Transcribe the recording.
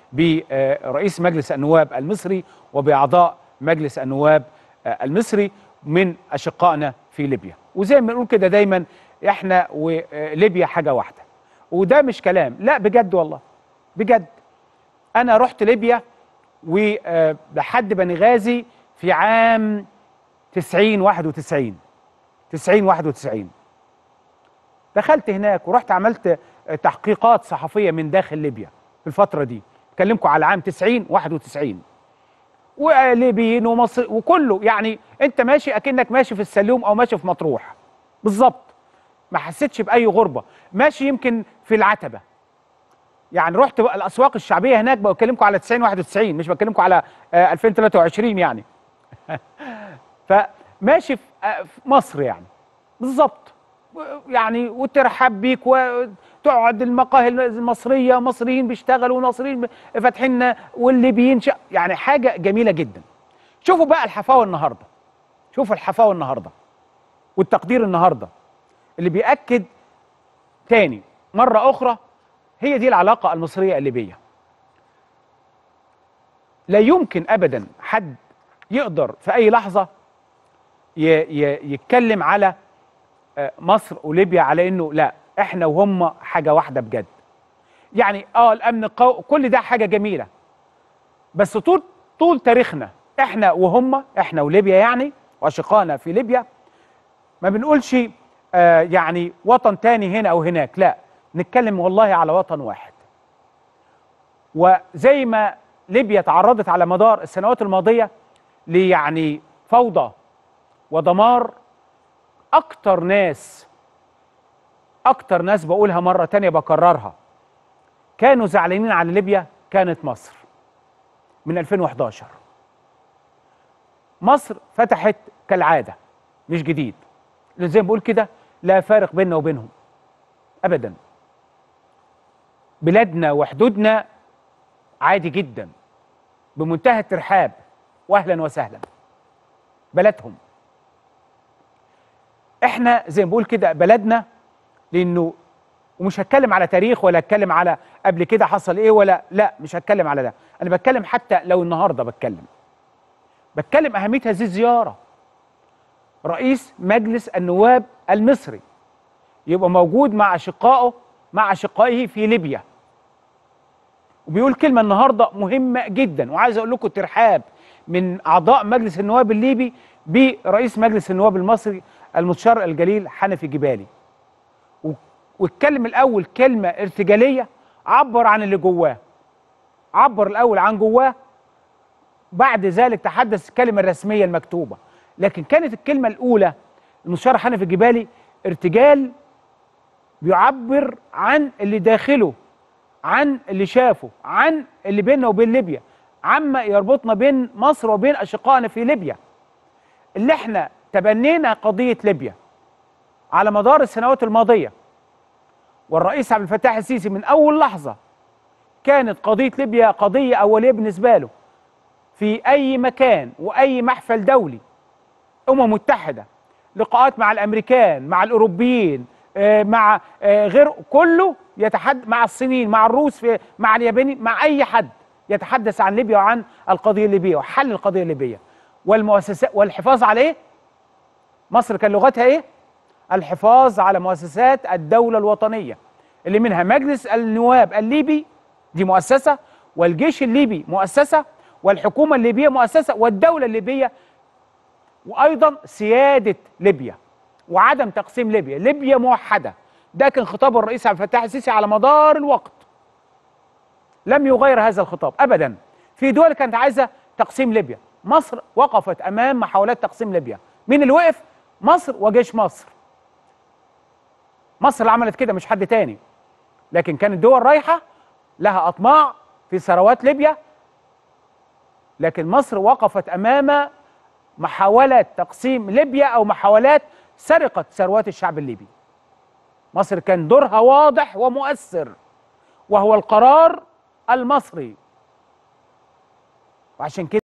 برئيس مجلس النواب المصري وبأعضاء مجلس النواب المصري من أشقائنا في ليبيا وزي ما بنقول كده دايما احنا وليبيا حاجة واحدة وده مش كلام لا بجد والله بجد أنا رحت ليبيا ولحد بنغازي في عام 90 91 90 91 دخلت هناك ورحت عملت تحقيقات صحفيه من داخل ليبيا في الفتره دي بكلمكم على عام 90 91 وليبيين ومصر وكله يعني انت ماشي اكنك ماشي في السلوم او ماشي في مطروح بالظبط ما حسيتش باي غربه ماشي يمكن في العتبه يعني رحت الاسواق الشعبيه هناك بكلمكم على 90 91 مش بكلمكم على 2023 يعني فماشي في مصر يعني بالظبط يعني وترحب بيك وتقعد المقاهي المصريه مصريين بيشتغلوا مصريين فاتحين والليبيين يعني حاجه جميله جدا شوفوا بقى الحفاوه النهارده شوفوا الحفاوه النهارده والتقدير النهارده اللي بيأكد تاني مره اخرى هي دي العلاقه المصريه الليبيه لا يمكن ابدا حد يقدر في اي لحظه يتكلم على مصر وليبيا على انه لا احنا وهم حاجه واحده بجد يعني اه الامن قو... كل ده حاجه جميله بس طول طول تاريخنا احنا وهم احنا وليبيا يعني واشقائنا في ليبيا ما بنقولش آه يعني وطن تاني هنا او هناك لا نتكلم والله على وطن واحد وزي ما ليبيا تعرضت على مدار السنوات الماضيه ليعني فوضى ودمار اكتر ناس اكتر ناس بقولها مره تانية بكررها كانوا زعلانين على ليبيا كانت مصر من 2011 مصر فتحت كالعاده مش جديد زي ما بقول كده لا فارق بيننا وبينهم ابدا بلادنا وحدودنا عادي جدا بمنتهى الترحاب واهلا وسهلا بلدهم احنا زي ما بقول كده بلدنا لانه ومش هتكلم على تاريخ ولا اتكلم على قبل كده حصل ايه ولا لا مش هتكلم على ده انا بتكلم حتى لو النهارده بتكلم بتكلم اهميه هذه الزياره رئيس مجلس النواب المصري يبقى موجود مع اشقائه مع اشقائه في ليبيا وبيقول كلمه النهارده مهمه جدا وعايز اقول لكم ترحاب من اعضاء مجلس النواب الليبي برئيس مجلس النواب المصري المستشار الجليل حنفي جبالي واتكلم الاول كلمه ارتجاليه عبر عن اللي جواه عبر الاول عن جواه بعد ذلك تحدث الكلمه الرسميه المكتوبه لكن كانت الكلمه الاولى المستشار حنفي جبالي ارتجال بيعبر عن اللي داخله عن اللي شافه عن اللي بيننا وبين ليبيا عما يربطنا بين مصر وبين اشقائنا في ليبيا اللي احنا تبنينا قضيه ليبيا على مدار السنوات الماضيه والرئيس عبد الفتاح السيسي من اول لحظه كانت قضيه ليبيا قضيه اوليه بالنسبه له في اي مكان واي محفل دولي امم متحده لقاءات مع الامريكان مع الاوروبيين مع غير كله يتحدث مع الصينيين مع الروس في مع اليابانيين مع اي حد يتحدث عن ليبيا وعن القضيه الليبيه وحل القضيه الليبيه والمؤسسات والحفاظ على ايه؟ مصر كان لغتها ايه؟ الحفاظ على مؤسسات الدوله الوطنيه اللي منها مجلس النواب الليبي دي مؤسسه والجيش الليبي مؤسسه والحكومه الليبيه مؤسسه والدوله الليبيه وايضا سياده ليبيا وعدم تقسيم ليبيا ليبيا موحده ده كان خطاب الرئيس عبد الفتاح السيسي على مدار الوقت لم يغير هذا الخطاب ابدا في دول كانت عايزه تقسيم ليبيا مصر وقفت امام محاولات تقسيم ليبيا مين اللي وقف مصر وجيش مصر مصر اللي عملت كده مش حد تاني لكن كانت دول رايحه لها اطماع في ثروات ليبيا لكن مصر وقفت امام محاوله تقسيم ليبيا او محاولات سرقه ثروات الشعب الليبي مصر كان دورها واضح ومؤثر وهو القرار المصري وعشان كده